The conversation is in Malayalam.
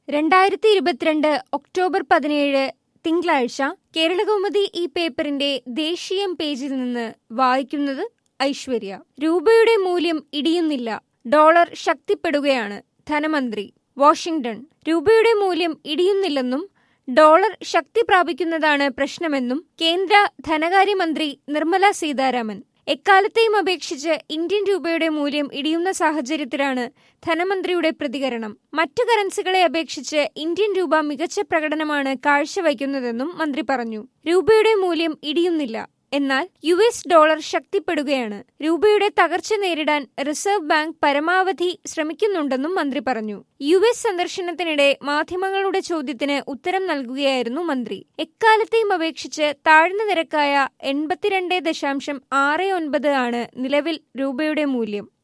രണ്ടായിരത്തി ഇരുപത്തിരണ്ട് ഒക്ടോബർ പതിനേഴ് തിങ്കളാഴ്ച കേരളകൗമുദി ഈ പേപ്പറിന്റെ ദേശീയം പേജിൽ നിന്ന് വായിക്കുന്നത് ഐശ്വര്യ രൂപയുടെ മൂല്യം ഇടിയുന്നില്ല ഡോളർ ശക്തിപ്പെടുകയാണ് ധനമന്ത്രി വാഷിംഗ്ടൺ രൂപയുടെ മൂല്യം ഇടിയുന്നില്ലെന്നും ഡോളർ ശക്തി പ്രാപിക്കുന്നതാണ് പ്രശ്നമെന്നും കേന്ദ്ര ധനകാര്യമന്ത്രി നിർമ്മല സീതാരാമൻ എക്കാലത്തെയും അപേക്ഷിച്ച് ഇന്ത്യൻ രൂപയുടെ മൂല്യം ഇടിയുന്ന സാഹചര്യത്തിലാണ് ധനമന്ത്രിയുടെ പ്രതികരണം മറ്റു കറൻസികളെ അപേക്ഷിച്ച് ഇന്ത്യൻ രൂപ മികച്ച പ്രകടനമാണ് കാഴ്ചവയ്ക്കുന്നതെന്നും മന്ത്രി പറഞ്ഞു രൂപയുടെ മൂല്യം ഇടിയുന്നില്ല എന്നാൽ യു എസ് ഡോളർ ശക്തിപ്പെടുകയാണ് രൂപയുടെ തകർച്ച നേരിടാൻ റിസർവ് ബാങ്ക് പരമാവധി ശ്രമിക്കുന്നുണ്ടെന്നും മന്ത്രി പറഞ്ഞു യു എസ് സന്ദർശനത്തിനിടെ മാധ്യമങ്ങളുടെ ചോദ്യത്തിന് ഉത്തരം നൽകുകയായിരുന്നു മന്ത്രി എക്കാലത്തെയും അപേക്ഷിച്ച് താഴ്ന്ന നിരക്കായ എൺപത്തിരണ്ട് ദശാംശം ആറ് ഒൻപത് ആണ് നിലവിൽ രൂപയുടെ മൂല്യം